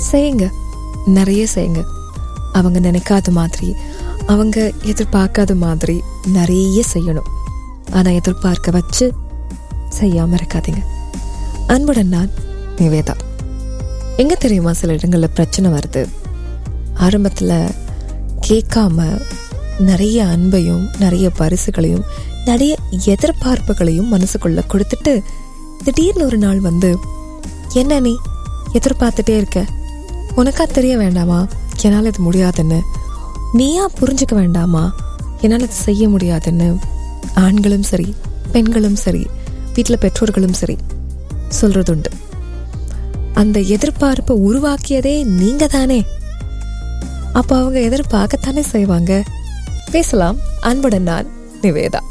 செய்யுங்க நிறைய செய்யுங்க அவங்க நினைக்காத மாதிரி அவங்க எதிர்பார்க்காத மாதிரி நிறைய செய்யணும் ஆனால் எதிர்பார்க்க வச்சு செய்யாமல் இருக்காதீங்க அன்புடன் நான் நிவேதா எங்கே தெரியுமா சில இடங்களில் பிரச்சனை வருது ஆரம்பத்தில் கேட்காம நிறைய அன்பையும் நிறைய பரிசுகளையும் நிறைய எதிர்பார்ப்புகளையும் மனசுக்குள்ள கொடுத்துட்டு திடீர்னு ஒரு நாள் வந்து என்ன நீ எதிர்பார்த்துட்டே இருக்க உனக்கா தெரிய வேண்டாமா என்னால் இது முடியாதுன்னு நீயா புரிஞ்சுக்க வேண்டாமா என்னால் இது செய்ய முடியாதுன்னு ஆண்களும் சரி பெண்களும் சரி வீட்டில் பெற்றோர்களும் சரி சொல்றதுண்டு அந்த எதிர்பார்ப்பை உருவாக்கியதே நீங்க தானே அப்போ அவங்க எதிர்பார்க்கத்தானே செய்வாங்க பேசலாம் அன்புடன் நான் நிவேதா